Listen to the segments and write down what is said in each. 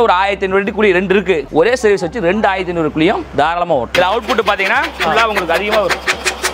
சின்ன ஒரு ஆயிரத்தி ஐநூறு அடி குழி ரெண்டு இருக்கு ஒரே சர்வீஸ் வச்சு ரெண்டு ஆயிரத்தி ஐநூறு குழியும் தாராளமா ஓட்டும் இதில் அவுட்புட் பார்த்தீங்கன்னா ஃபுல்லாக உங்களுக்கு அதிகமாக வரும்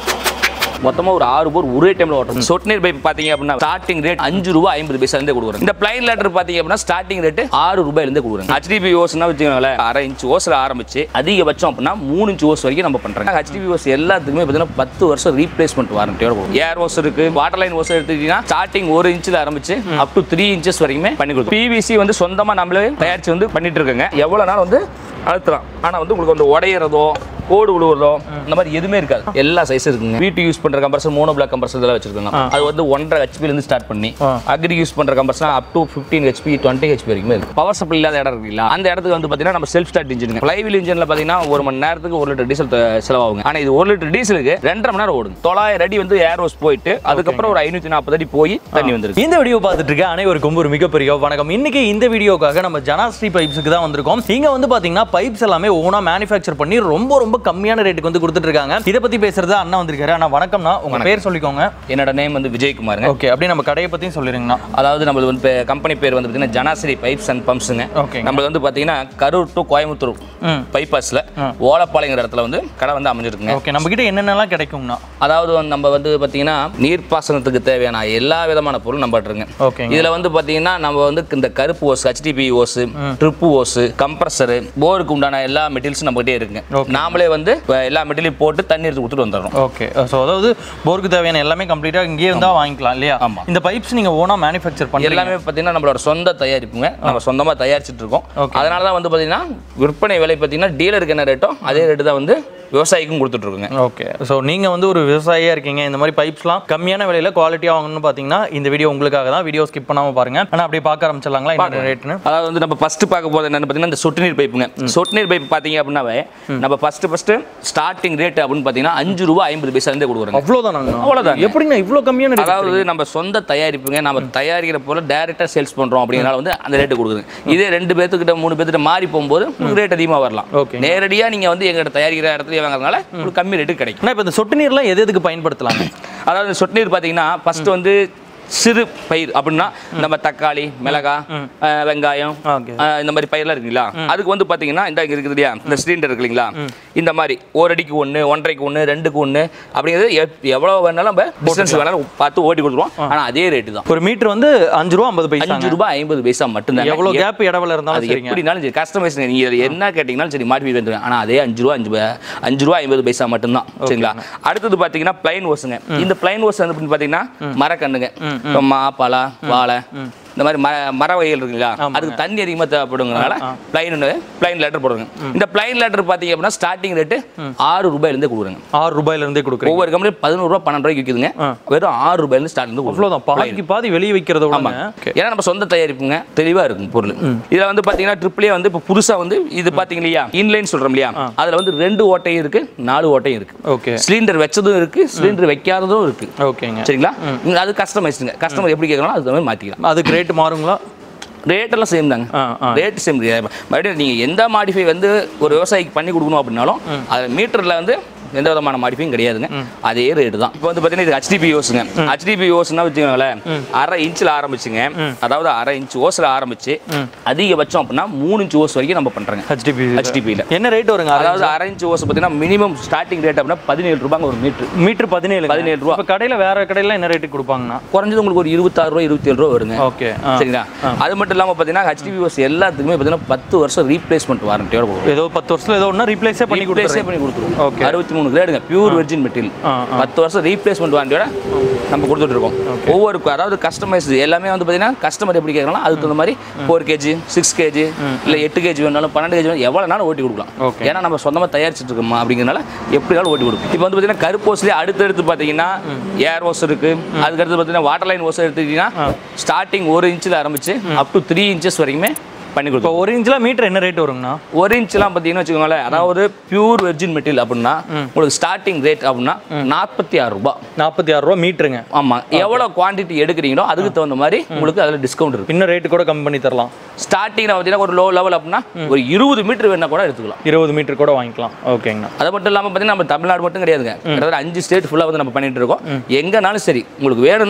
மொத்தமா ஒரு ஆறு போர் ஒரே டைம்ல ஓட்டும் சொட்டு நீர் பைப் பாத்தீங்க அப்படின்னா ஸ்டார்டிங் ரேட் அஞ்சு ரூபாய் ஐம்பது பைசா இருந்தே கொடுக்குறோம் இந்த பிளைன் லேட்டர் பாத்தீங்க அப்படின்னா ஸ்டார்டிங் ரேட் ஆறு ரூபாயில இருந்தே கொடுக்குறோம் ஹெச்டிபி ஓஸ்னா வச்சுக்கோங்களேன் அரை இன்ச் ஓஸ்ல ஆரம்பிச்சு அதிகபட்சம் அப்படின்னா மூணு இன்ச் ஓஸ் வரைக்கும் நம்ம பண்றோம் ஹெச்டிபி ஓஸ் எல்லாத்துக்குமே பார்த்தீங்கன்னா பத்து வருஷம் ரீப்ளேஸ்மெண்ட் வாரண்டியோட கொடுக்கும் ஏர் ஓஸ் இருக்கு வாட்டர் லைன் ஓஸ் எடுத்துக்கிட்டீங்கன்னா ஸ்டார்டிங் ஒரு இன்ச்சில் ஆரம்பிச்சு அப் டு த்ரீ இன்ச்சஸ் வரைக்குமே பண்ணி கொடுக்கும் பிவிசி வந்து சொந்தமா நம்மளே தயாரிச்சு வந்து பண்ணிட்டு இருக்கோங்க எவ்வளவு நாள் வந்து அழுத்தலாம் ஆனா வந்து உங்களுக்கு வந்து உடையிறதோ கோடு விழுவுறதோ இந்த மாதிரி எதுவுமே இருக்காது எல்லா சைஸ் இருக்குங்க வீட்டு யூஸ் பண்ற கம்பர்சர் மோனோ பிளாக் கம்பர்சர் இதெல்லாம் வச்சிருக்காங்க அது வந்து ஒன்றரை ஹெச்பில இருந்து ஸ்டார்ட் பண்ணி அக்ரி யூஸ் பண்ற compressor up to fifteen HP twenty HP வரைக்கும் இருக்கு பவர் சப்ளை இல்லாத இடம் இருக்குல்ல அந்த இடத்துக்கு வந்து பாத்தீங்கன்னா நம்ம செல்ஃப் ஸ்டார்ட் இன்ஜின் ஃபிளைவில் இன்ஜின்ல பாத்தீங்கன்னா ஒரு மணி நேரத்துக்கு ஒரு லிட்டர் டீசல் செலவாகுங்க ஆனா இது ஒரு லிட்டர் டீசலுக்கு ரெண்டரை மணி நேரம் ஓடும் தொள்ளாயிரம் அடி வந்து ஏர் ஹோஸ் போயிட்டு அதுக்கப்புறம் ஒரு ஐநூத்தி நாற்பது அடி போய் தண்ணி வந்துருக்கு இந்த வீடியோ பார்த்துட்டு இருக்க அனைவருக்கும் ஒரு மிகப்பெரிய வணக்கம் இன்னைக்கு இந்த வீடியோக்காக நம்ம ஜனாஸ்ரீ பைப்ஸுக்கு தான் வந்திருக்கோம் இங்க வந்து பாத்தீங்கன்னா பைப்ஸ் எல்லாமே ஓனா மேனுஃபேக்சர் பண்ணி ரொம்ப ரொம்ப கம்மியான ரேட்டுக்கு வந்து கொடுத்துட்டு இருக்காங்க இதை பத்தி பேசுறது அண்ணா வந்திருக்காரு அண்ணா வணக்கம்ண்ணா உங்க பேர் சொல்லிக்கோங்க என்னோட நேம் வந்து விஜயகுமாருங்க ஓகே அப்படியே நம்ம கடையை பத்தியும் சொல்லிருங்கண்ணா அதாவது நம்மளது வந்து கம்பெனி பேர் வந்து பார்த்தீங்கன்னா ஜனாசிரி பைப்ஸ் அண்ட் பம்ப்ஸுங்க ஓகேங்க. நம்மளது வந்து பார்த்தீங்கன்னா கரூர் டு கோயம்புத்தூர் ம். பைபாஸில் ஓலப்பாளையங்கிற இடத்துல வந்து கடை வந்து அமைஞ்சிருக்குங்க ஓகே நம்ம கிட்ட என்னென்னலாம் கிடைக்கும்ண்ணா அதாவது வந்து நம்ம வந்து பார்த்தீங்கன்னா நீர்ப்பாசனத்துக்கு தேவையான எல்லா விதமான பொருளும் நம்ம இருங்க ஓகேங்க இதில் வந்து பார்த்தீங்கன்னா நம்ம வந்து இந்த கருப்பு hose HDP hose drip hose compressor போருக்கு உண்டான எல்லா மெட்டீரியல்ஸும் நம்மகிட்டே இருக்குங்க Okay. நாமளே வந்து அஹ், எல்லா மெட்டீரியல் போட்டு தண்ணி எடுத்து கொடுத்துட்டு வந்துடுறோம் ஓகே ஸோ அதாவது போருக்கு தேவையான எல்லாமே கம்ப்ளீட்டா இங்கேயே இருந்தா வாங்கிக்கலாம் இல்லையா ஆமா. இந்த பைப்ஸ் நீங்க ஓனா மேனுஃபேக்சர் பண்ணுறீங்க எல்லாமே பார்த்தீங்கன்னா நம்மளோட சொந்த தயாரிப்புங்க நம்ம சொந்தமாக தயாரிச்சுட்டு இருக்கோம் Okay. அதனால தான் வந்து பார்த்தீங்கன்னா விற்பனை விலை பார்த்தீங்கன்னா டீலருக்கு என்ன ரேட்டோ அதே ரேட்டு தான் வந்து விவசாயிக்கும் கொடுத்துட்டு இருக்குங்க ஓகே ஸோ நீங்கள் வந்து ஒரு விவசாயியாக இருக்கீங்க இந்த மாதிரி பைப்ஸ்லாம் கம்மியான விலையில் குவாலிட்டியாக வாங்கணும்னு பார்த்தீங்கன்னா இந்த வீடியோ உங்களுக்காக தான் வீடியோ ஸ்கிப் பண்ணாமல் பாருங்க ஆனால் அப்படியே பார்க்க ஆரம்பிச்சிடலாங்களா என்ன ரேட்டுன்னு அதாவது வந்து நம்ம ஃபர்ஸ்ட் பார்க்க போகிறது என்னன்னு பார்த்தீங்கன்னா இந்த சொட்டு நீர் பைப்புங்க சொட்டு நீர் பைப் பார்த்தீங்க அப்படின்னாவே நம்ம ஃபர்ஸ்ட் ஃபர்ஸ்ட் ஸ்டார்டிங் ரேட் அப்படின்னு பார்த்தீங்கன்னா அஞ்சு ரூபா ஐம்பது பைசா இருந்தே கொடுக்குறோங்க அவ்வளோதானாங்க அவ்வளோதாங்க. எப்படிங்க இவ்வளோ கம்மியான rate? அதாவது நம்ம சொந்த தயாரிப்புங்க நம்ம தயாரிக்கிற பொருள் டைரக்டாக சேல்ஸ் பண்ணுறோம் அப்படிங்கிறனால வந்து அந்த ரேட்டு கொடுக்குது இதே ரெண்டு பேர்த்துக்கிட்ட மூணு பேர்த்துக்கிட்ட மாறி போகும்போது உங்களுக்கு ரேட் அதிகமாக வரலாம் Okay. நேரடியாக நீங்கள் வந்து எங்கிட்ட தயாரிக்கிற இடத்துல வாங்குறதுனால உங்களுக்கு கம்மி ரேட்டு கிடைக்கும் அண்ணா இப்போ இந்த சொட்டு நீர்லாம் எது எதுக்கு பயன்படுத்தலாங்க அதாவது இந்த சொட்டு நீர் பார்த்தீங்கன்னா ஃபர்ஸ்ட் வந்து சிறு பயிர் அப்படின்னா நம்ம தக்காளி மிளகாய் அஹ், வெங்காயம் ஓகே அஹ், இந்த மாதிரி பயிரெல்லாம் இருக்குங்களா அதுக்கு வந்து பார்த்தீங்கன்னா இந்த இங்க இருக்குது இல்லையா இந்த சிலிண்டர் இருக்கு இல்லைங்களா இந்த மாதிரி ஒரு அடிக்கு ஒன்று ஒன்றரைக்கு ஒன்று ரெண்டுக்கு ஒன்று அப்படிங்கிறது எப்- எவ்வளவு வேணாலும் நம்ம டிஸ்டன்ஸ் வேணாலும் பார்த்து ஓட்டி கொடுத்துருவோம் ஆனால் அதே ரேட்டு தான் ஒரு மீட்டர் வந்து அஞ்சு ரூபா ஐம்பது பைசா அஞ்சு ரூபாய் ஐம்பது பைசா மட்டும்தான் எவ்வளோ கேப் இடவல அது இருந்தாலும் சரிங்க எப்படினாலும் சரி கஸ்டமைஸ் நீங்க இதுல என்ன கேட்டீங்கனாலும் சரி மாட்டி வந்துருங்க ஆனா அதே அஞ்சு ரூபா அஞ்சு பை- அஞ்சு ரூபா ஐம்பது பைசா மட்டும்தான் சரிங்களா அடுத்தது பாத்தீங்கன்னா பிளைன் ஓஸுங்க இந்த பிளைன் ஓஸ் வந்து எப்படி பாத்தீங்கன்னா மரக்கண்ணுங்க இப்போ மா பலா வாழை இந்த மாதிரி மர மர வகைகள் இருக்குங்களா அதுக்கு தண்ணி அதிகமாக தேவைப்படுங்கிறனால பிளைன் பிளைன் லெட்டர் போடுங்க இந்த பிளைன் லெட்டர் பார்த்தீங்க அப்படின்னா ஸ்டார்டிங் ரேட்டு ஆறு ரூபாயிலேருந்து கொடுக்குறங்க ஆறு ரூபாயில இருந்தே கொடுக்குறீங்க ஒவ்வொரு கம்பெனி பதினோரு ரூபா பன்னெண்டு ரூபாய்க்கு விற்குதுங்க வெறும் ஆறு ரூபாயிலேருந்து ஸ்டார்ட் இருந்து அவ்வளோதான் பாதிக்கு பாதி வெளியே வைக்கிறத ஆமா விட ஏன்னா நம்ம சொந்த தயாரிப்புங்க தெளிவா இருக்கும் பொருள் இதுல வந்து பாத்தீங்கன்னா ட்ரிப்ளே வந்து இப்போ புதுசா வந்து இது பாத்தீங்க இல்லையா இன்லைன் சொல்றோம் இல்லையா அதுல வந்து ரெண்டு ஓட்டையும் இருக்கு நாலு ஓட்டையும் இருக்கு ஓகே சிலிண்டர் வச்சதும் இருக்கு சிலிண்டர் வைக்காததும் இருக்கு ஓகேங்க சரிங்களா இங்க அது கஸ்டமைஸ்டுங்க கஸ்டமர் எப்படி கேட்கணும் அதுக்கு தகுந்த மாதிரி மாத்திக்கலாம் அதுக்கு ரேட் மாறுங்களா ரேட் எல்லாம் சேம் தாங்க ஆ ஆ ரேட் சேம் மறுபடியும் நீங்க எந்த மாடிஃபை வந்து ஒரு விவசாயிக்கு பண்ணி கொடுக்கணும் அப்படின்னாலும் அது மீட்டர்ல வந்து எந்த விதமான மாடிஃபையும் கிடையாதுங்க அதே ரேட்டு தான் இப்போ வந்து பார்த்தீங்கன்னா இது ஹெச்டிபி ஓஸுங்க ஹெச்டிபி ஓஸ்னா வச்சுக்கோங்களேன் அரை இன்ச்சில் ஆரம்பிச்சுங்க அதாவது அரை இன்ச் ஓஸில் ஆரம்பிச்சு அதிகபட்சம் அப்படின்னா மூணு இன்ச் ஓஸ் வரைக்கும் நம்ம பண்றோங்க ஹெச்டிபி ஹெச்டிபியில் என்ன ரேட் வருங்க அதாவது அரை இன்ச் ஓஸ் பார்த்தீங்கன்னா மினிமம் ஸ்டார்டிங் ரேட் அப்படின்னா பதினேழு ரூபாங்க ஒரு மீட்ரு மீட்டர் பதினேழு பதினேழு ரூபா. இப்போ கடையில் வேற கடையில் என்ன ரேட்டுக்கு கொடுப்பாங்கண்ணா குறைஞ்சது உங்களுக்கு ஒரு இருபத்தாறு ரூபா இருபத்தேழு ரூபா வருங்க ஓகே சரிங்களா அது மட்டும் இல்லாமல் பார்த்தீங்கன்னா ஹெச்டிபி ஓஸ் எல்லாத்துக்குமே பார்த்தீங்கன்னா பத்து வருஷம் ரீப்ளேஸ்மெண்ட் வாரண்டியோட கொடுக்கும் ஏதோ பத்து வருஷத்துல ஏதோ ஒன்றா ரீப்ளேஸே பண்ணி ரீப்ளேஸே கொடுத்துருங்க பண்ணி கொடுத்துருவோம் Okay. அறுபத்தி மூணு கிரேடுங்க பியூர் வெர்ஜின் மெட்டீரியல் ஆ, பத்து வருஷம் ரீப்ளேஸ்மெண்ட் வாரண்டியோட நம்ம கொடுத்துட்டு இருக்கோம் ஒவ்வொரு அதாவது கஸ்டமைஸ் எல்லாமே வந்து பார்த்தீங்கன்னா கஸ்டமர் எப்படி கேட்கறாங்களோ அதுக்கு தகுந்த மாதிரி ஃபோர் கேஜி சிக்ஸ் கேஜி இல்லை எட்டு கேஜி வேணாலும் பன்னெண்டு கேஜி வேணும் எவ்வளோ நாளும் ஓட்டி கொடுக்கலாம் Okay. ஏன்னா நம்ம சொந்தமாக தயாரிச்சுட்டு இருக்கோமா அப்படிங்கிறனால எப்படினாலும் ஓட்டி கொடுக்கும் இப்போ வந்து பார்த்தீங்கன்னா கருப்போஸ்லேயே அடுத்தடுத்து பார்த்தீங்கன்னா ஏர் ஓஸ் இருக்கு அதுக்கடுத்து பார்த்தீங்கன்னா வாட்டர் லைன் ஓஸ் எடுத்துக்கிட்டீங்கன்னா ஸ்டார்டிங் ஒரு இன்ச்சில் ஆரம்பிச்சு அப் டு த்ரீ இன்ச்சஸ் வரைக்குமே பண்ணி கொடுக்கும் இப்போ ஒரு இன்ச்சில் மீட்டர் என்ன ரேட் வருங்கண்ணா ஒரு இன்ச்லாம் பார்த்தீங்கன்னா வச்சுக்கோங்களேன் அதாவது பியூர் வெர்ஜின் மெட்டீரியல் அப்படின்னா உங்களுக்கு ஸ்டார்டிங் ரேட் அப்படின்னா நாற்பத்தி ஆறு ரூபாய் நாற்பத்தி ஆறு ரூபா மீட்டருங்க ஆமாம் எவ்வளோ குவாண்டிட்டி எடுக்கிறீங்களோ அதுக்கு தகுந்த மாதிரி உங்களுக்கு அதில் டிஸ்கவுண்ட் இருக்கு இன்னும் ரேட்டு கூட கம்மி பண்ணி தரலாம் ஸ்டார்டிங்கில் பார்த்தீங்கன்னா ஒரு லோ லெவல் அப்படின்னா ஒரு இருபது மீட்டர் வேணா கூட எடுத்துக்கலாம் இருபது மீட்டர் கூட வாங்கிக்கலாம் ஓகேங்கண்ணா அது மட்டும் இல்லாமல் பார்த்தீங்கன்னா நம்ம தமிழ்நாடு மட்டும் கிடையாதுங்க கிட்டத்தட்ட அஞ்சு ஸ்டேட் ஃபுல்லாக வந்து நம்ம பண்ணிட்டு இருக்கோம் எங்கனாலும் சரி உங்களுக்கு வேணும்னா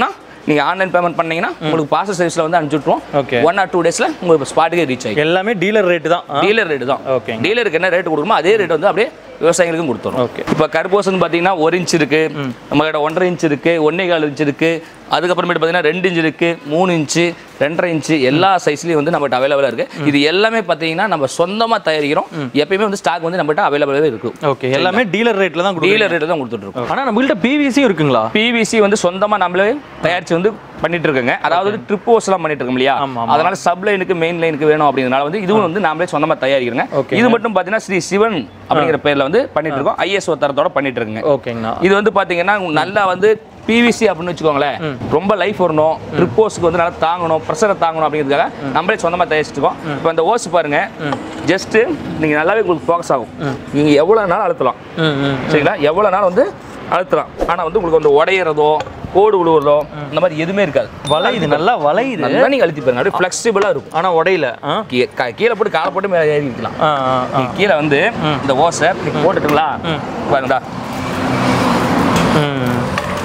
நீங்க ஆன்லைன் பேமெண்ட் பண்ணீங்கன்னா உங்களுக்கு பார்சல் சர்வீஸ்ல வந்து அனுப்பிச்சுட்ருவோம் ஓகே ஒன் ஆர் டூ டேஸ்ல உங்களுக்கு ஸ்பாட்டுக்கே ரீச் ஆகும் எல்லாமே டீலர் ரேட்டு தான் ஆ? டீலர் ரேட்டு தான் ஓகேங்க. டீலருக்கு என்ன ரேட் கொடுக்குமோ அதே ரேட் வந்து அப்படியே விவசாயிகளுக்கும் கொடுத்துரும் ஓகே இப்போ கர்பூசன் பார்த்தீங்கன்னா ஒரு இன்ச் இருக்கு நம்ம கிட்ட ஒன்றரை இன்ச் இருக்கு ஒன்னே கால் இன்ச் இருக்கு அதுக்கப்புறமேட்டு பார்த்தீங்கன்னா ரெண்டு இன்ச் இருக்கு மூணு இன்ச்சு ரெண்டரை இன்ச்சு எல்லா சைஸ்லையும் வந்து நம்மகிட்ட அவைலபிளாக இருக்கு இது எல்லாமே பார்த்தீங்கன்னா நம்ம சொந்தமாக தயாரிக்கிறோம் எப்பயுமே வந்து ஸ்டாக் வந்து நம்மகிட்ட அவைலபிளாகவே இருக்கும் ஓகே எல்லாமே டீலர் ரேட்ல தான் கொடுக்குறீங்க டீலர் ரேட்டு தான் கொடுத்துட்டு இருக்கோம் ஆனா நம்மள்ட்ட பிவிசியும் இருக்குங்களா பிவிசி வந்து சொந்தமாக நம்மளே தயாரிச்சு வந்து பண்ணிட்டு இருக்கோங்க அதாவது ட்ரிப் எல்லாம் பண்ணிட்டு இருக்கோம் இல்லையா ஆமா, ஆமா. அதனால சப் லைனுக்கு மெயின் லைனுக்கு வேணும் அப்படிங்கறனால வந்து இதுவும் வந்து நாமளே சொந்தமா தயாரிக்கிறோங்க Okay. இது மட்டும் பார்த்தீங்கன்னா ஸ்ரீ சிவன் அப்படிங்கிற பேர்ல வந்து பண்ணிட்டு இருக்கோம் ஐஎஸ்ஓ தரத்தோட பண்ணிட்டு இருக்குங்க ஓகேங்கண்ணா இது வந்து பாத்தீங்கன்னா நல்லா வந்து பிவிசி அப்படின்னு வச்சுக்கோங்களேன் ரொம்ப லைஃப் வரணும் ட்ரிப் ஓஸுக்கு வந்து நல்லா தாங்கணும் ப்ரெஷரை தாங்கணும் அப்படிங்கிறதுக்காக நம்மளே சொந்தமா தயாரிச்சிருக்கோம் இப்போ இந்த ஓஸ் பாருங்க ஜஸ்ட் நீங்க நல்லாவே உங்களுக்கு ஃபோக்கஸ் ஆகும் நீங்க எவ்வளவு நாள் அழுத்தலாம் ம் ம் சரிங்களா எவ்வளவு நாள் வந்து அழுத்தலாம் ஆனா வந்து உங்களுக்கு வந்து உடையிறதோ கோடு விழுவுறதோ இந்த மாதிரி எதுவுமே இருக்காது வளையுது நல்லா வளையுது நல்லா நீங்க அழுத்தி பாருங்க அப்படியே ஃபிளெக்சிபிளா இருக்கும் ஆனா உடையில ஆ கீ- க- கீழே போட்டு காலை போட்டு மேலே ஏறி வைக்கலாம் ஆ ஆ, ஆ. நீங்க கீழே வந்து இந்த ஓசை நீங்க போட்டுட்டுங்களா பாருங்கடா ம்.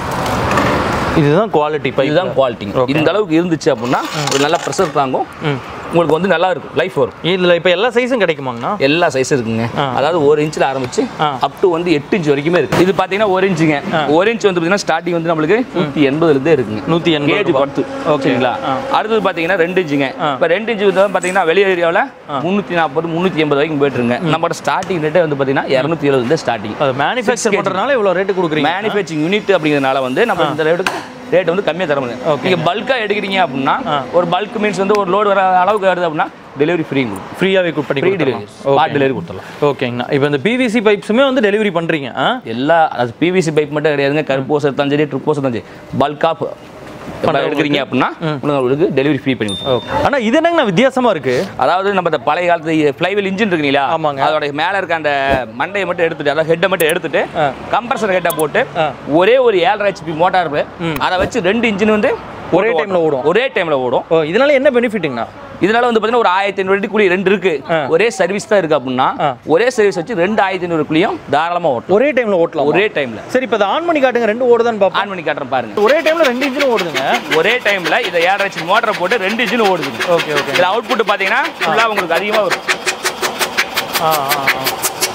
இதுதான் குவாலிட்டி பைப் இதுதான் குவாலிட்டி இந்த அளவுக்கு இருந்துச்சு அப்படின்னா ஒரு நல்ல ப்ரெஷர் தாங்கும் உங்களுக்கு வந்து நல்லா இருக்கும் லைஃப் வரும் இதுல இப்ப எல்லா சைஸும் கிடைக்குமாங்கண்ணா எல்லா சைஸும் இருக்குங்க அதாவது ஒரு இன்ச்சில் ஆரம்பிச்சு ஆ. அப் டு வந்து எட்டு இன்ச் வரைக்குமே இருக்கு இது பார்த்தீங்கன்னா ஒரு இன்ச்சுங்க ஒரு இன்ச் வந்து பார்த்தீங்கன்னா ஸ்டார்டிங் வந்து நம்மளுக்கு நூற்றி எண்பதுலேருந்தே இருக்குங்க நூத்தி எண்பது கேஜ் பத்து ஓகேங்களா அடுத்தது பார்த்தீங்கன்னா ரெண்டு இன்ச்சுங்க இப்போ ரெண்டு இன்ச்சு வந்து பார்த்தீங்கன்னா வெளி ஏரியாவில் முந்நூற்றி நாற்பது முந்நூற்றி எண்பது வரைக்கும் போயிட்டுருங்க நம்மளோட ஸ்டார்டிங் ரேட்டே வந்து பார்த்தீங்கன்னா இரநூத்தி எழுபது ஸ்டார்டிங் அது மேனுஃபேக்சர் பண்றதுனால இவ்வளவு ரேட் கொடுக்குறீங்க மேனுஃபேக்சரிங் யூனிட் அப்படிங்கிறதுனால வந்து நம்ம இந்த ரேட்டுக்கு ரேட் வந்து கம்மியாக தர முடியும் நீங்க பல்கா எடுக்கிறீங்க அப்படின்னா ஒரு பல்க் மீன்ஸ் வந்து ஒரு லோடு வர அளவுக்கு வருது அப்படின்னா டெலிவரி ஃப்ரீ ஃப்ரீயாவே குட் பண்ணி ஃப்ரீ கொடுத்துடலாம் டெலிவரி ஸ்பாட் டெலிவரி கொடுத்துடலாம் ஓகேங்கண்ணா இப்போ இந்த பிவிசி பைப்ஸுமே வந்து டெலிவரி பண்றீங்க ஆ எல்லா அது பிவிசி பைப் மட்டும் கிடையாதுங்க கருப்போஸ் எடுத்தாலும் சரி ட்ரிப்போஸ் எடுத்தாலும் சரி பல்காக எடுக்கிறீங்க அப்படின்னா உங்களுக்கு டெலிவரி ஃப்ரீ பண்ணி கொடுத்துருவோம். ஓகே ஆனா இது என்னங்கண்ணா வித்தியாசமா இருக்கு அதாவது நம்ம இந்த பழைய காலத்து ஃப்ளைவில் இன்ஜின் இருக்கு இல்லையா ஆமாங்க. அதோட மேல இருக்க அந்த மண்டையை மட்டும் எடுத்துட்டு அதாவது ஹெட்டை மட்டும் எடுத்துட்டு ஆ. கம்ப்ரஸர் ஹெட்டை போட்டு ஆ. ஒரே ஒரு ஏழரை ஹெச்பி மோட்டார் அதை வச்சு ரெண்டு இன்ஜின் வந்து ஒரே டைம்ல ஓடும் ஒரே டைம்ல ஓடும் ஓ இதனால என்ன பெனிஃபிட்டுங்கண்ணா இதனால வந்து பாத்தீங்கன்னா ஒரு ஆயிரத்தி ஐநூறு குழி ரெண்டு இருக்கு ஒரே சர்வீஸ் தான் இருக்கு அப்படின்னா ஆ. ஒரே சர்வீஸ் வச்சு ரெண்டு ஆயிரத்தி ஐநூறு குழியும் தாராளமா ஓட்டலாம் ஒரே டைம்ல ஓட்டலாம் ஒரே டைம்ல சரி இப்போ அதை ஆன் பண்ணி காட்டுங்க ரெண்டு ஓடுதான்னு பார்ப்போம் ஆன் பண்ணி காட்டுறேன் பாருங்க ஒரே டைம்ல ரெண்டு இன்ஜினும் ஓடுதுங்க ஒரே டைம்ல இதை ஏழரை ஹெச்பி மோட்டரை போட்டு ரெண்டு இன்ஜின் ஓடுது ஓகே ஓகே இதுல அவுட்புட் பாத்தீங்கன்னா ஃபுல்லா உங்களுக்கு அதிகமா வரும் ஆ ஆ ஆ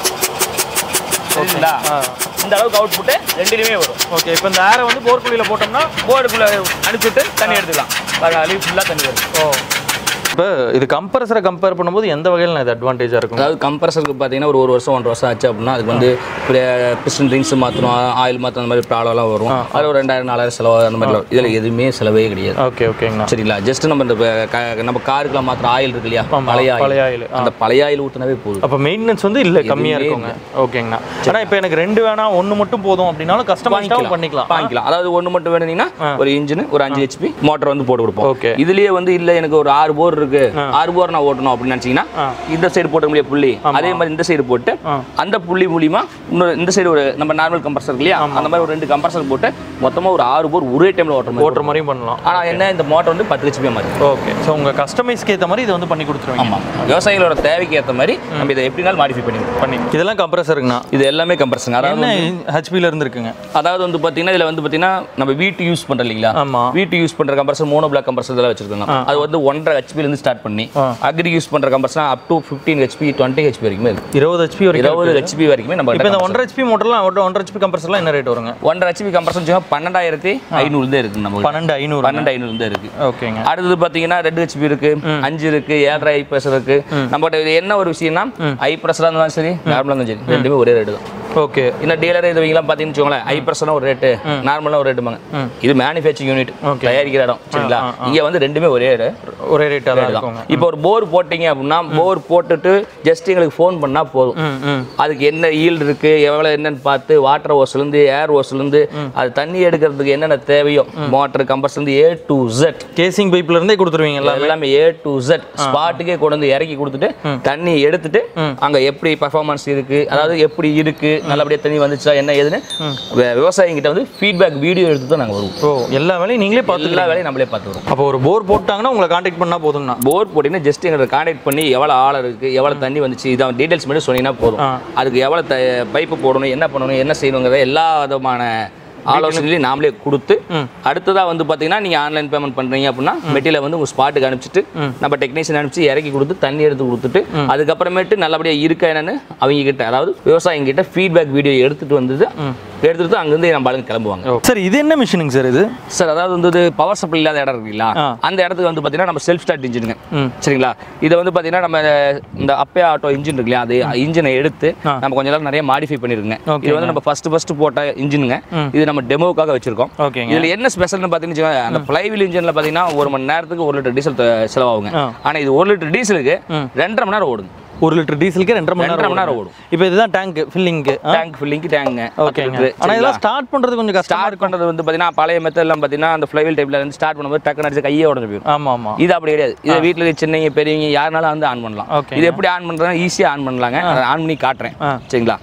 சரிங்களா ஆ. இந்த அளவுக்கு அவுட்புட் ரெண்டுலையுமே வரும் ஓகே இப்போ இந்த ஏரை வந்து போர்க்குழியில போட்டோம்னா போர்டுக்குள்ள அனுப்பிச்சுட்டு தண்ணி எடுத்துக்கலாம் பாருங்க அதுலேயும் ஃபுல்லாக தண்ணி வரும் ஓ இப்போ இது கம்ப்ரஸரை கம்பேர் பண்ணும்போது எந்த வகையில் இது அட்வான்டேஜாக இருக்கும் அதாவது கம்ப்ரஸருக்கு பார்த்தீங்கன்னா ஒரு ஒரு வருஷம் ஒன்றரை வருஷம் ஆச்சு அப்படின்னா அதுக்கு வந்து பிஸ்டன் ரிங்ஸ் மாற்றணும் ஆயில் மாற்றணும் அந்த மாதிரி ப்ராப்ளம்லாம் வரும் அது ஒரு ரெண்டாயிரம் நாலாயிரம் செலவு அந்த மாதிரி இதில் எதுவுமே செலவே கிடையாது ஓகே ஓகேங்கண்ணா சரிங்களா ஜஸ்ட் நம்ம இந்த க- நம்ம காருக்குலாம் மாத்திர ஆயில் இருக்கு இல்லையா ஆமா, பழைய பழைய ஆயில் oil. அந்த பழைய ஆயில் ஊற்றினாவே போதும் அப்போ மெயின்டெனன்ஸ் வந்து இல்லை கம்மியாக எதுவுமே இருக்குங்க ஓகேங்கண்ணா ஆனால் இப்போ எனக்கு ரெண்டு வேணாம் ஒன்று மட்டும் போதும் அப்படின்னாலும் கஸ்டமைஸ்டாகவும் பண்ணிக்கலாம் வாங்கிக்கலாம் அதாவது ஒன்று மட்டும் வேணும்னா ஒரு இன்ஜின் ஒரு அஞ்சு ஹெச்பி மோட்டர் வந்து போட்டு கொடுப்போம் ஓகே இதுலயே வந்து இல்ல எனக்கு ஒரு ஆறு போர் இருக்கு ஆறு போர் நான் ஓட்டணும் அப்படின்னு நினைச்சீங்கன்னா இந்த சைடு போட்ட முடியாது புள்ளி அதே மாதிரி இந்த சைடு போட்டு ஆ. அந்த புள்ளி மூலியமா இன்னொரு இந்த சைடு ஒரு நம்ம நார்மல் கம்ப்ரஸர் இருக்கு இல்லையா அந்த மாதிரி ஒரு ரெண்டு கம்ப்ரஸர் போட்டு மொத்தமா ஒரு ஆறு போர் ஒரே டைம்ல ஓட்டுற மாதிரி ஓட்டுற மாதிரியும் பண்ணலாம் ஆனா என்ன இந்த மோட்டர் வந்து பத்து ஹெச்பி மாதிரி ஓகே ஸோ உங்கள் கஸ்டமைஸ்க்கு ஏற்ற மாதிரி இதை வந்து பண்ணி கொடுத்துருவீங்க ஆமா விவசாயிகளோட தேவைக்கு ஏத்த மாதிரி நம்ம இதை எப்படினாலும் மாடிஃபை பண்ணி பண்ணி இதெல்லாம் கம்ப்ரஸருங்கண்ணா இது எல்லாமே கம்ப்ரஸருங்க அதாவது என்ன ஹெச்பியில் இருந்துருக்குங்க அதாவது வந்து பாத்தீங்கன்னா இதுல வந்து பாத்தீங்கன்னா நம்ம வீட்டு யூஸ் பண்றோம் இல்லைங்களா ஆமா வீட்டு யூஸ் பண்ற கம்ப்ரஸர் மோனோ பிளாக் கம்ப்ரஸர் இதெல்லாம் வச்சிருக்காங்க அது வந்து ஒன்றரை ஹெச்பில இருந்து ஸ்டார்ட் பண்ணி ஆ. அக்ரி யூஸ் பண்ற compressor up to fifteen HP twenty HP வரைக்குமே இருக்கு இருபது ஹெச்பி வரைக்கும் இருபது ஹெச்பி வரைக்குமே நம்ம இப்போ இந்த ஒன்றரை ஹெச்பி மோட்டர்லாம் ஒன்றரை ஹெச்பி கம்ப்ரஸர்லாம் என்ன ரேட் வருங்க ஒன்றரை ஹெச்பி கம்ப்ரஸர் பன்னெண்டாயிரத்தி ஐநூறு தான் இருக்கு நம்ம பன்னெண்டு ஐநூறு பன்னெண்டு ஐநூறு தான் இருக்கு ஓகேங்க அடுத்தது பாத்தீங்கன்னா ரெண்டு ஹெச்பி இருக்கு அஞ்சு இருக்கு ஏழரை ஐ ப்ரெஷர் இருக்கு நம்மகிட்ட இது என்ன ஒரு விஷயம்னா ஐ ப்ரெஷராக இருந்தாலும் சரி நார்மலாக இருந்தாலும் சரி ரெண்டுமே ஒரே ரேட்டு தான் ஓகே இன்னும் டீலர் இது வைங்கலாம் பார்த்தீங்கன்னு வச்சுக்கோங்களேன் ஐ ப்ரெஷர்னா ஒரு ரேட்டு நார்மலாக ஒரு ரேட்டுமாங்க இது மேனுஃபேக்சரிங் யூனிட் தயாரிக்கிற இடம் சரிங்களா இங்க வந்து ரெண்டுமே ஒரே ரேட் ஒரே ரேட்டாக தான் தான் இருக்குங்க இப்போ ஒரு போர் போட்டீங்க அப்படின்னா போர் போட்டுட்டு ஜஸ்ட் எங்களுக்கு ஃபோன் பண்ணா போதும் ம் ம் அதுக்கு என்ன ஈல்டு இருக்கு எவ்வளவு என்னன்னு பார்த்து வாட்டர் ஓஸ்லேருந்து ஏர் ஓஸ்லேருந்து அது தண்ணி எடுக்கிறதுக்கு என்னென்ன தேவையோ மோட்டர் கம்பர்ஸ்லேருந்து ஏ டு ஜெட் கேசிங் பைப்ல இருந்தே கொடுத்துருவீங்க எல்லாம் எல்லாமே ஏ டு ஜெட் ஸ்பாட்டுக்கே கொண்டு வந்து இறக்கி கொடுத்துட்டு தண்ணி எடுத்துட்டு அங்க எப்படி பர்ஃபார்மன்ஸ் இருக்கு அதாவது எப்படி இருக்கு நல்லபடியா தண்ணி வந்துச்சா என்ன ஏதுன்னு வி- விவசாயிங்கிட்ட வந்து ஃபீட்பேக் வீடியோ எடுத்து தான் நாங்க வருவோம் ஓ எல்லா வேலையும் நீங்களே பார்த்து எல்லா வேலையும் நம்மளே பார்த்து வருவோம் அப்போ ஒரு போர் போட்டாங்கன்னா உங்களை காண்டாக்ட் பண்ணா போதுங்கண்ணா போர் போட்டீங்கன்னா ஜஸ்ட் எங்களை கான்டாக்ட் பண்ணி எவ்வளோ ஆழம் இருக்கு எவ்வளோ தண்ணி வந்துச்சு இதான் டீடைல்ஸ் மட்டும் சொன்னீங்கன்னா போதும் ஆ. அதுக்கு எவ்வளோ த பைப்பு போடணும் என்ன பண்ணணும் என்ன செய்யணுங்கிறத எல்லா விதமான ஆலோசனையிலேயே நாமளே கொடுத்து அடுத்ததா வந்து பார்த்தீங்கன்னா நீங்கள் ஆன்லைன் பேமெண்ட் பண்ணுறீங்க அப்படின்னா மெட்டீரியல் வந்து உங்கள் ஸ்பாட்டுக்கு அனுப்பிச்சிட்டு நம்ம டெக்னீஷியன் அனுப்பிச்சு இறக்கி கொடுத்து தண்ணி எடுத்து கொடுத்துட்டு அதுக்கப்புறமேட்டு நல்லபடியாக இருக்கா என்னன்னு அவங்க கிட்ட அதாவது விவசாயிங்க கிட்ட ஃபீட்பேக் வீடியோ எடுத்துட்டு வந்தது எடுத்துட்டு அங்கேருந்து நம்ம ஆளுங்க கிளம்புவாங்க சார் இது என்ன மிஷினுங்க சார் இது சார் அதாவது வந்து பவர் சப்ளை இல்லாத இடம் இருக்குங்களா ஆ. அந்த இடத்துக்கு வந்து பார்த்தீங்கன்னா நம்ம செல்ஃப் ஸ்டார்ட் இன்ஜினுங்க ம். சரிங்களா இதை வந்து பார்த்தீங்கன்னா நம்ம இந்த அப்பே ஆட்டோ இன்ஜின் இருக்கு இல்லையா அது இன்ஜினை எடுத்து ஆ. நம்ம கொஞ்ச நேரம் நிறைய மாடிஃபை பண்ணிருங்க Okay. இது வந்து நம்ம ஃபர்ஸ்ட் ஃபர்ஸ்ட் போட்ட இன்ஜினுங்க இது நம்ம டெமோக்காக வச்சிருக்கோம் ஓகேங்க இதுல என்ன ஸ்பெஷல்னு பார்த்தீங்கன்னா அந்த ஃப்ளைவில் இன்ஜினில் பார்த்தீங்கன்னா ஒரு மணி நேரத்துக்கு ஒரு லிட்டர் டீசல் செலவாகுங்க ஆ. ஆனா இது ஒரு லிட்டர் டீசலுக்கு ரெண்டரை மணி நேரம் ஓடுங்க ஒரு லிட்டர் டீசலுக்கு ரெண்டரை மணி ரெண்டரை மணி நேரம் நேரம் ஓடும் இப்போ இதுதான் டேங்க் ஃபில்லிங்க்கு டேங்க் ஃபில்லிங்க்கு டேங்குங்க ஓகேங்க ஆனா இதெல்லாம் ஸ்டார்ட் பண்றது கொஞ்சம் கஷ்டம் ஸ்டார்ட் பண்றது வந்து பார்த்தீங்கன்னா பழைய மெத்தட்லாம் பார்த்தீங்கன்னா அந்த ஃப்ளைவில் டைப்ல இருந்து ஸ்டார்ட் பண்ணும்போது டக்குனு அடிச்சு கையே உடஞ்சு போயிடும் ஆமா ஆமா இது அப்படி கிடையாது இது வீட்டில் இருக்க சின்னவங்க பெரியவங்க யாருனாலும் வந்து ஆன் பண்ணலாம் Okay. இது எப்படி ஆன் பண்ணுறதுனா ஈஸியாக ஆன் பண்ணலாங்க அதை ஆன் பண்ணி காட்டுறேன் ஆ. சரிங்களா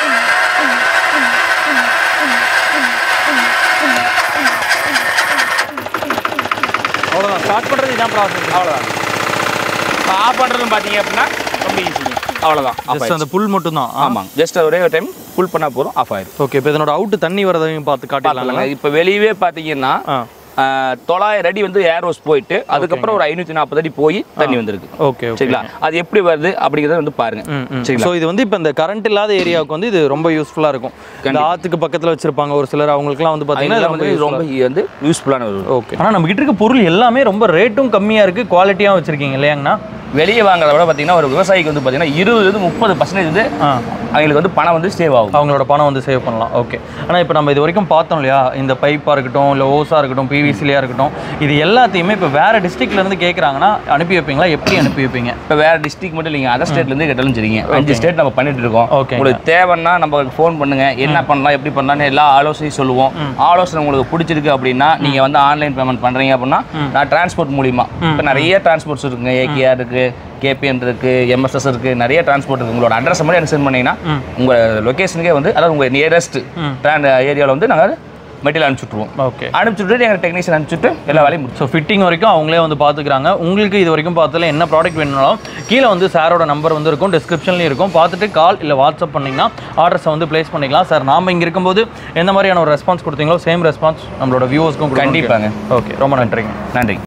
அவ்வளவுதான் ஸ்டார்ட் பண்றது இதான் ப்ராசஸ் அவ்வளோதான் இப்போ ஆஃப் பண்ணுறதுன்னு பார்த்தீங்க அப்படின்னா ரொம்ப ஈஸிங்க அவ்வளோதான் ஜஸ்ட் அந்த புல் மட்டும் தான் ஆமாங்க ஜஸ்ட் ஒரே ஒரு டைம் ஃபுல் பண்ணால் போதும் ஆஃப் ஆயிடும் ஓகே இப்போ இதனோட அவுட் தண்ணி வரதையும் பார்த்து காட்டிடலாங்களா பார்த்துலாங்க இப்போ வெளியவே பார்த்தீங்கன்னா ஆ ஆ, தொள்ளாயிரம் அடி வந்து ஏர் ஹோஸ் போயிட்டு அதுக்கப்புறம் ஒரு ஐநூற்றி நாற்பது அடி போய் தண்ணி வந்திருக்கு ஓகே ஓகே சரிங்களா அது எப்படி வருது அப்படிங்கிறத வந்து பாருங்க சரிங்களா ஸோ இது வந்து இப்போ இந்த கரண்ட் இல்லாத ஏரியாவுக்கு வந்து இது ரொம்ப யூஸ்ஃபுல்லாக இருக்கும் இந்த ஆத்துக்கு பக்கத்தில் வச்சிருப்பாங்க ஒரு சிலர் அவங்களுக்குலாம் வந்து பார்த்தீங்கன்னா அதெல்லாம் வந்து ரொம்ப வந்து யூஸ்ஃபுல்லான ஒரு ஓகே ஆனால் நம்ம கிட்ட இருக்க பொருள் எல்லாமே ரொம்ப ரேட்டும் கம்மியாக இருக்கு குவாலிட்டியாகவும் வச்சிருக்கீங்க இல்லையாங்கண்ணா வெளியே வாங்குறத விட பார்த்தீங்கன்னா ஒரு விவசாயிக்கு வந்து பார்த்தீங்கன்னா இருபது முப்பது பர்சன்டேஜ் வந்து ஆ அவங்களுக்கு வந்து பணம் வந்து சேவ் ஆகும் அவங்களோட பணம் வந்து சேவ் பண்ணலாம் ஓகே ஆனால் இப்போ நம்ம இது வரைக்கும் பார்த்தோம் இல்லையா இந்த பைப்பாக இருக்கட்டும் இல்லை ஓஸாக இருக்கட்டும் பிவிசிலியாக இருக்கட்டும் இது எல்லாத்தையுமே இப்போ வேறு டிஸ்ட்ரிக்ட்லேருந்து கேட்குறாங்கன்னா அனுப்பி வைப்பீங்களா எப்படி அனுப்பி வைப்பீங்க இப்போ வேற டிஸ்ட்ரிக்ட் மட்டும் இல்லைங்க அதர் ஸ்டேட்லேருந்து கேட்டாலும் சரிங்க அஞ்சு ஸ்டேட் நம்ம பண்ணிட்டு இருக்கோம் Okay. உங்களுக்கு தேவைன்னா நம்ம ஃபோன் பண்ணுங்க என்ன பண்ணலாம் எப்படி பண்ணலாம்னு எல்லா ஆலோசனையும் சொல்லுவோம் ஆலோசனை உங்களுக்கு பிடிச்சிருக்கு அப்படின்னா நீங்க வந்து ஆன்லைன் பேமெண்ட் பண்றீங்க அப்படின்னா நான் டிரான்ஸ்போர்ட் மூலியமா இப்போ நிறைய டிரான்ஸ்போர்ட்ஸ் இருக்குங்க ஏகேஆர் இருக்கு கேபிஎன் இருக்கு எம்எஸ்எஸ் இருக்கு நிறைய டிரான்ஸ்போர்ட் இருக்கு உங்களோட அட்ரஸ் மட்டும் எனக்கு சென்ட் பண்ணீங்கன்னா உங்க லொகேஷனுக்கே வந்து அதாவது உங்க நியரஸ்ட் ஏரியாவில் வந்து நாங்கள் மெட்டீரியல் அனுப்பிச்சுட்ருவோம் ஓகே அனுப்பிச்சுட்டு எங்கள் டெக்னீஷியன் அனுப்பிச்சுட்டு எல்லா வேலையும் முடிச்சு ஸோ ஃபிட்டிங் வரைக்கும் அவங்களே வந்து பார்த்துக்கிறாங்க உங்களுக்கு இது வரைக்கும் பார்த்ததுல என்ன ப்ராடக்ட் வேணும்னாலும் கீழே வந்து சாரோட நம்பர் வந்து இருக்கும் டிஸ்கிரிப்ஷன்லையும் இருக்கும் பார்த்துட்டு கால் இல்லை வாட்ஸ்அப் பண்ணிங்கன்னா ஆர்டர்ஸை வந்து ப்ளேஸ் பண்ணிக்கலாம் சார் நாம இங்கே இருக்கும்போது எந்த மாதிரியான ஒரு ரெஸ்பான்ஸ் கொடுத்தீங்களோ சேம் ரெஸ்பான்ஸ் நம்மளோட வியூவர்ஸ்க்கும் கண்டிப்பாங்க. ஓகே ரொம்ப நன்றிங்க நன்றி